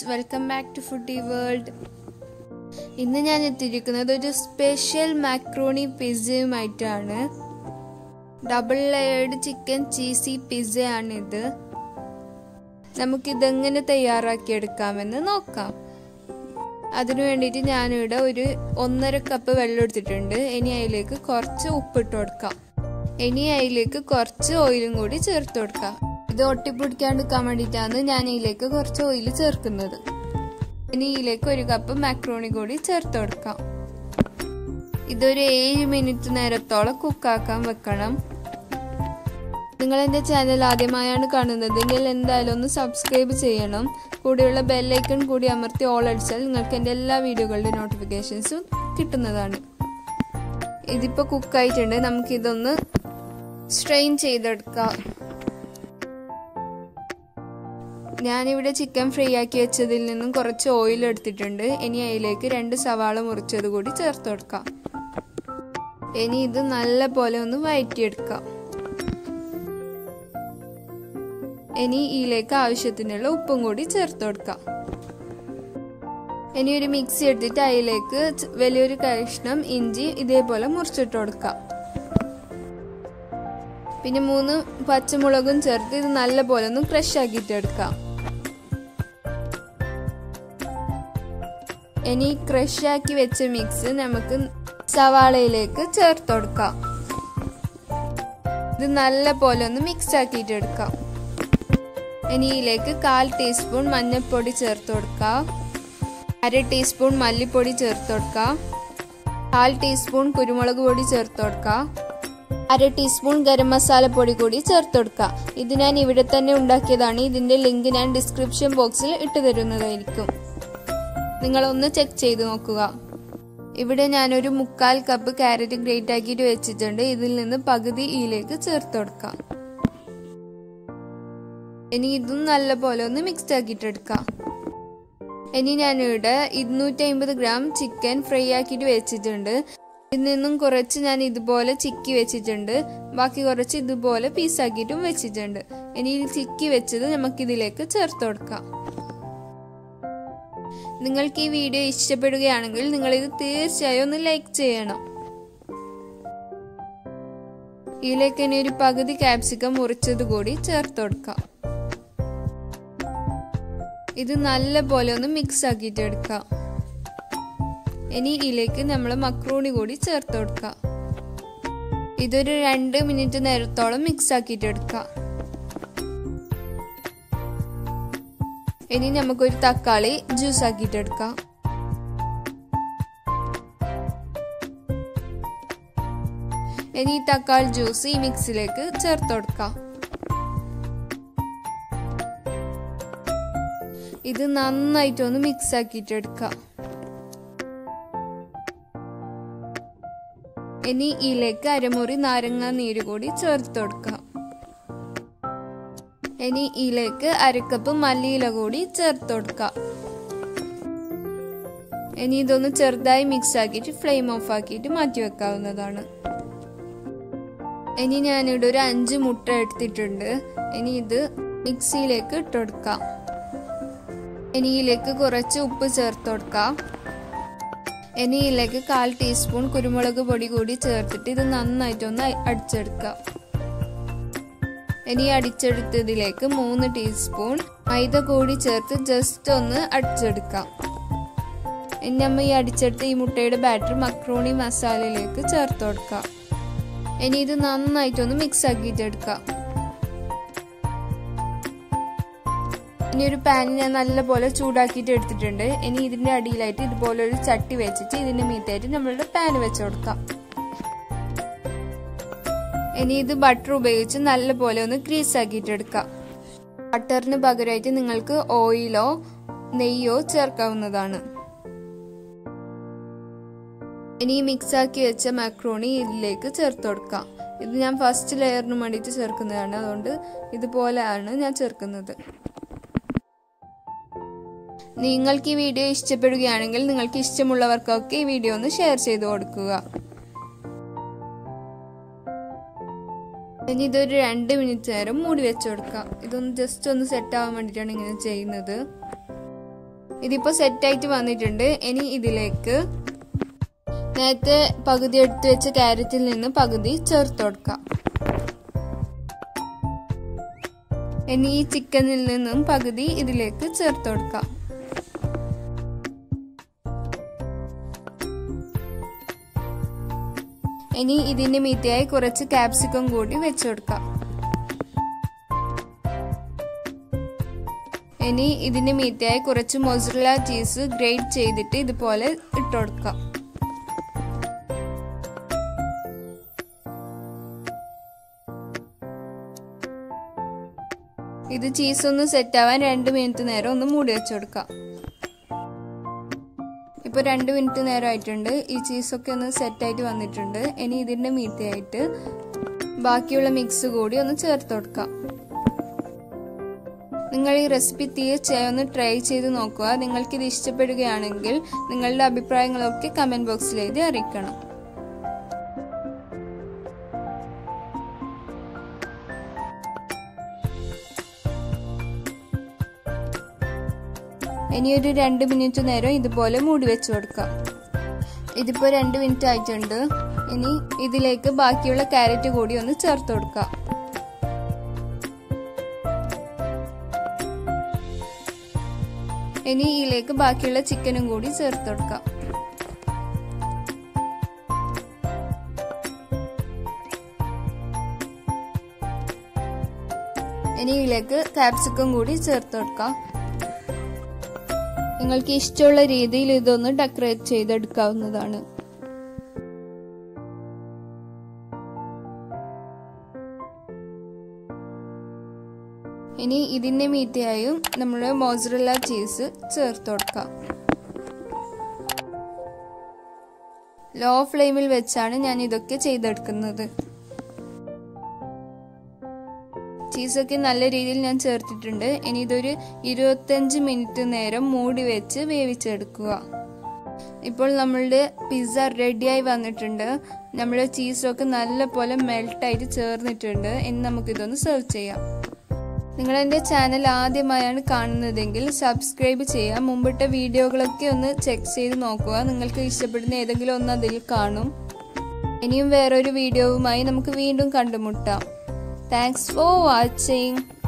Friends welcome back to foodie world ഇന്ന് ഞാൻ എത്തിയിരിക്കുന്നത് ഒരു സ്പെഷ്യൽ മാക്രോണി പിസ്സയുമായിട്ടാണ് ഡബിൾ ലെയേർഡ് ചിക്കൻ ചീസി പിസ്സയാണിത് നമുക്കിതെങ്ങനെ തയ്യാറാക്കിയെടുക്കാമെന്ന് നോക്കാം അതിനു വേണ്ടിയിട്ട് ഞാനിവിടെ ഒരു ഒന്നര കപ്പ് വെള്ളം എടുത്തിട്ടുണ്ട് ഇനി അതിലേക്ക് കുറച്ച് ഉപ്പിട്ട് കൊടുക്കാം ഇനി അതിലേക്ക് കുറച്ച് ഓയിലും കൂടി ചേർത്ത് കൊടുക്കാം ഇത് ഒട്ടിപ്പിടിക്കാണ്ടിരിക്കാൻ വേണ്ടിയിട്ടാണ് ഞാൻ ഇതിലേക്ക് കുറച്ച് ഓയിൽ ചേർക്കുന്നത് ഇനി ഇതിലേക്ക് ഒരു കപ്പ് മാക്രോണി കൂടി ചേർത്ത് കൊടുക്കാം ഇതൊരു ഏഴ് മിനിറ്റ് നേരത്തോളം കുക്കാക്കാൻ വെക്കണം നിങ്ങൾ എൻ്റെ ചാനൽ ആദ്യമായാണ് കാണുന്നതെങ്കിൽ എന്തായാലും ഒന്ന് സബ്സ്ക്രൈബ് ചെയ്യണം കൂടെയുള്ള ബെല്ലൈക്കൺ കൂടി അമർത്തി ഓൾ അടിച്ചാൽ നിങ്ങൾക്ക് എൻ്റെ എല്ലാ വീഡിയോകളുടെ നോട്ടിഫിക്കേഷൻസും കിട്ടുന്നതാണ് ഇതിപ്പോൾ കുക്കായിട്ടുണ്ട് നമുക്കിതൊന്ന് സ്ട്രെയിൻ ചെയ്തെടുക്കാം ഞാനിവിടെ ചിക്കൻ ഫ്രൈ ആക്കി വെച്ചതിൽ നിന്നും കുറച്ച് ഓയിൽ എടുത്തിട്ടുണ്ട് ഇനി അതിലേക്ക് രണ്ട് സവാള മുറിച്ചത് കൂടി ചേർത്ത് കൊടുക്കാം ഇനി ഇത് നല്ല പോലെ ഒന്ന് വഴറ്റിയെടുക്കാം ഇനി ഇതിലേക്ക് ആവശ്യത്തിനുള്ള ഉപ്പും കൂടി ചേർത്ത് കൊടുക്കാം ഇനി ഒരു മിക്സി എടുത്തിട്ട് അതിലേക്ക് വലിയൊരു കഷ്ണം ഇഞ്ചി ഇതേപോലെ മുറിച്ചിട്ട് കൊടുക്കാം പിന്നെ മൂന്ന് പച്ചമുളകും ചേർത്ത് ഇത് നല്ല പോലെ ഒന്ന് ക്രഷ് ആക്കിയിട്ട് എടുക്കാം ഇനി ക്രഷ് ആക്കി വെച്ച മിക്സ് നമുക്ക് സവാളയിലേക്ക് ചേർത്ത് കൊടുക്കാം ഇത് നല്ല പോലെ ഒന്ന് മിക്സ് ആക്കിയിട്ട് എടുക്കാം ഇനി ഇതിലേക്ക് കാൽ ടീസ്പൂൺ മഞ്ഞൾപ്പൊടി ചേർത്ത് കൊടുക്കാം അര ടീസ്പൂൺ മല്ലിപ്പൊടി ചേർത്ത് കൊടുക്കാം കാൽ ടീസ്പൂൺ കുരുമുളക് പൊടി ചേർത്ത് കൊടുക്കാം അര ടീസ്പൂൺ ഗരം മസാല പൊടി കൂടി ചേർത്ത് കൊടുക്കുക ഇത് ഞാൻ ഇവിടെ തന്നെ ഉണ്ടാക്കിയതാണ് ഇതിന്റെ ലിങ്ക് ഞാൻ ഡിസ്ക്രിപ്ഷൻ ബോക്സിൽ ഇട്ട് തരുന്നതായിരിക്കും നിങ്ങൾ ഒന്ന് ചെക്ക് ചെയ്ത് നോക്കുക ഇവിടെ ഞാനൊരു മുക്കാൽ കപ്പ് ക്യാരറ്റ് ഗ്രേറ്റ് ആക്കിയിട്ട് വെച്ചിട്ടുണ്ട് ഇതിൽ നിന്ന് പകുതി ഇതിലേക്ക് ചേർത്ത് കൊടുക്കാം ഇനി ഇതും നല്ല പോലെ ഒന്ന് മിക്സ് ആക്കിയിട്ട് എടുക്കാം ഇനി ഞാനിവിടെ ഇരുന്നൂറ്റി അമ്പത് ഗ്രാം ചിക്കൻ ഫ്രൈ ആക്കിയിട്ട് വെച്ചിട്ടുണ്ട് ഇതിൽ നിന്നും കുറച്ച് ഞാൻ ഇതുപോലെ ചിക്കി വെച്ചിട്ടുണ്ട് ബാക്കി കുറച്ച് ഇതുപോലെ പീസാക്കിയിട്ടും വെച്ചിട്ടുണ്ട് ഇനി ചിക്കി വെച്ചത് നമുക്കിതിലേക്ക് ചേർത്ത് കൊടുക്കാം നിങ്ങൾക്ക് ഈ വീഡിയോ ഇഷ്ടപ്പെടുകയാണെങ്കിൽ നിങ്ങൾ ഇത് തീർച്ചയായും ഒന്ന് ലൈക്ക് ചെയ്യണം ഇതിലേക്ക് ഇനി ഒരു പകുതി ക്യാപ്സിക്കം മുറിച്ചത് കൂടി ചേർത്ത് കൊടുക്കാം ഇത് നല്ല പോലെ ഒന്ന് മിക്സ് ആക്കിയിട്ട് എടുക്കാം ഇനി ഇതിലേക്ക് നമ്മൾ മക്രൂണി കൂടി ചേർത്ത് കൊടുക്കാം ഇതൊരു രണ്ട് മിനിറ്റ് നേരത്തോളം മിക്സ് ആക്കിയിട്ട് എടുക്കാം ഇനി നമുക്കൊരു തക്കാളി ജ്യൂസ് ആക്കിയിട്ട് എടുക്കാം ഇനി ഈ തക്കാളി ജ്യൂസ് ഈ മിക്സിലേക്ക് ചേർത്ത് കൊടുക്കാം ഇത് നന്നായിട്ടൊന്ന് മിക്സ് ആക്കിയിട്ട് എടുക്കാം ഇനി ഇതിലേക്ക് അരമുറി നാരങ്ങ നീര് കൂടി ചേർത്ത് കൊടുക്കാം ഇനി ഇതിലേക്ക് അരക്കപ്പ് മല്ലിയില കൂടി ചേർത്ത് കൊടുക്കാം ഇനി ഇതൊന്ന് ചെറുതായി മിക്സ് ആക്കിയിട്ട് ഫ്ലെയിം ഓഫ് ആക്കിയിട്ട് മാറ്റി വെക്കാവുന്നതാണ് ഇനി ഞാനിവിടെ ഒരു അഞ്ച് മുട്ട എടുത്തിട്ടുണ്ട് ഇനി ഇത് മിക്സിയിലേക്ക് ഇട്ടുകൊടുക്കാം ഇനി ഇതിലേക്ക് കുറച്ച് ഉപ്പ് ചേർത്ത് കൊടുക്കാം ഇനി ഇതിലേക്ക് കാൽ ടീസ്പൂൺ കുരുമുളക് പൊടി കൂടി ചേർത്തിട്ട് ഇത് നന്നായിട്ടൊന്ന് അടിച്ചെടുക്കാം ഇനി അടിച്ചെടുത്തതിലേക്ക് മൂന്ന് ടീസ്പൂൺ മൈദ കൂടി ചേർത്ത് ജസ്റ്റ് ഒന്ന് അടിച്ചെടുക്കാം ഇനി നമ്മൾ ഈ അടിച്ചെടുത്ത ഈ മുട്ടയുടെ ബാറ്റർ മക്രോണി മസാലയിലേക്ക് ചേർത്ത് കൊടുക്കാം ഇനി ഇത് നന്നായിട്ടൊന്ന് മിക്സ് ആക്കിയിട്ടെടുക്കാം ഇനി ഒരു പാൻ ഞാൻ നല്ലപോലെ ചൂടാക്കിയിട്ട് എടുത്തിട്ടുണ്ട് ഇനി ഇതിന്റെ അടിയിലായിട്ട് ഇതുപോലെ ഒരു ചട്ടി വെച്ചിട്ട് ഇതിന്റെ മീത്തായിട്ട് നമ്മളുടെ പാൻ വെച്ച് കൊടുക്കാം ഇനി ഇത് ബട്ടർ ഉപയോഗിച്ച് നല്ലപോലെ ഒന്ന് ക്രീസ് ആക്കിയിട്ട് എടുക്കാം ബട്ടറിന് പകരമായിട്ട് നിങ്ങൾക്ക് ഓയിലോ നെയ്യോ ചേർക്കാവുന്നതാണ് ഇനി മിക്സ് ആക്കി വെച്ച മാക്രോണി ഇതിലേക്ക് ചേർത്ത് കൊടുക്കാം ഇത് ഞാൻ ഫസ്റ്റ് ലെയറിന് വേണ്ടിയിട്ട് ചേർക്കുന്നതാണ് അതുകൊണ്ട് ഇതുപോലെയാണ് ഞാൻ ചേർക്കുന്നത് നിങ്ങൾക്ക് ഈ വീഡിയോ ഇഷ്ടപ്പെടുകയാണെങ്കിൽ നിങ്ങൾക്ക് ഇഷ്ടമുള്ളവർക്കൊക്കെ ഈ വീഡിയോ ഒന്ന് ഷെയർ ചെയ്ത് കൊടുക്കുക ഇനി ഇതൊരു രണ്ട് മിനിറ്റ് നേരം മൂടി വെച്ച് കൊടുക്കാം ഇതൊന്ന് ജസ്റ്റ് ഒന്ന് സെറ്റ് ആവാൻ വേണ്ടിയിട്ടാണ് ഇങ്ങനെ ചെയ്യുന്നത് ഇതിപ്പോൾ സെറ്റായിട്ട് വന്നിട്ടുണ്ട് ഇനി ഇതിലേക്ക് നേരത്തെ പകുതി എടുത്തു വെച്ച ക്യാരറ്റിൽ നിന്ന് പകുതി ചേർത്ത് കൊടുക്കാം ഇനി ഈ ചിക്കനിൽ നിന്നും പകുതി ഇതിലേക്ക് ചേർത്ത് കൊടുക്കാം ഇനി ഇതിന്റെ മീത്തയായി കുറച്ച് ക്യാപ്സിക്കം കൂടി വെച്ചു കൊടുക്കാം ഇനി ഇതിന്റെ മീത്തയായി കുറച്ച് മൊസറല ചീസ് ഗ്രേറ്റ് ചെയ്തിട്ട് ഇതുപോലെ ഇട്ട് കൊടുക്കാം ഇത് ചീസ് ഒന്ന് സെറ്റ് ആവാൻ രണ്ട് മിനിറ്റ് നേരം ഒന്ന് മൂടി വെച്ച് കൊടുക്കാം ഇപ്പോൾ രണ്ട് മിനിറ്റ് നേരം ആയിട്ടുണ്ട് ഈ ചീസൊക്കെ ഒന്ന് സെറ്റായിട്ട് വന്നിട്ടുണ്ട് ഇനി ഇതിൻ്റെ മീത്തയായിട്ട് ബാക്കിയുള്ള മിക്സ് കൂടി ഒന്ന് ചേർത്ത് കൊടുക്കാം നിങ്ങൾ ഈ റെസിപ്പി തീർച്ചയായും ഒന്ന് ട്രൈ ചെയ്ത് നോക്കുക നിങ്ങൾക്ക് ഇത് ഇഷ്ടപ്പെടുകയാണെങ്കിൽ നിങ്ങളുടെ അഭിപ്രായങ്ങളൊക്കെ കമൻറ്റ് ബോക്സിൽ എഴുതി അറിയിക്കണം ഇനി ഒരു രണ്ട് മിനിറ്റ് നേരം ഇതുപോലെ മൂടി വെച്ച് കൊടുക്കാം ഇതിപ്പോൾ രണ്ട് മിനിറ്റ് ആയിട്ടുണ്ട് ഇനി ഇതിലേക്ക് ബാക്കിയുള്ള ക്യാരറ്റ് കൂടി ഒന്ന് ചേർത്ത് കൊടുക്കാം ഇനി ഇതിലേക്ക് ബാക്കിയുള്ള ചിക്കനും കൂടി ചേർത്ത് കൊടുക്കാം ഇനി ഇതിലേക്ക് കാപ്സിക്കം കൂടി ചേർത്ത് കൊടുക്കാം നിങ്ങൾക്ക് ഇഷ്ടമുള്ള രീതിയിൽ ഇതൊന്ന് ഡെക്കറേറ്റ് ചെയ്തെടുക്കാവുന്നതാണ് ഇനി ഇതിന്റെ മീത്തയായും നമ്മൾ മോസറല്ല ചീസ് ചേർത്ത് കൊടുക്കാം ലോ ഫ്ലെയിമിൽ വെച്ചാണ് ഞാൻ ഇതൊക്കെ ചെയ്തെടുക്കുന്നത് ചീസൊക്കെ നല്ല രീതിയിൽ ഞാൻ ചേർത്തിട്ടുണ്ട് ഇനി ഇതൊരു ഇരുപത്തഞ്ച് മിനിറ്റ് നേരം മൂടി വെച്ച് വേവിച്ചെടുക്കുക ഇപ്പോൾ നമ്മളുടെ പിസ്സ റെഡിയായി വന്നിട്ടുണ്ട് നമ്മുടെ ചീസൊക്കെ നല്ല പോലെ മെൽട്ടായിട്ട് ചേർന്നിട്ടുണ്ട് ഇനി നമുക്കിതൊന്ന് സെർവ് ചെയ്യാം നിങ്ങൾ എൻ്റെ ചാനൽ ആദ്യമായാണ് കാണുന്നതെങ്കിൽ സബ്സ്ക്രൈബ് ചെയ്യുക മുമ്പിട്ട വീഡിയോകളൊക്കെ ഒന്ന് ചെക്ക് ചെയ്ത് നോക്കുക നിങ്ങൾക്ക് ഇഷ്ടപ്പെടുന്ന ഏതെങ്കിലും ഒന്ന് അതിൽ കാണും ഇനിയും വേറൊരു വീഡിയോവുമായി നമുക്ക് വീണ്ടും കണ്ടുമുട്ടാം Thanks for watching.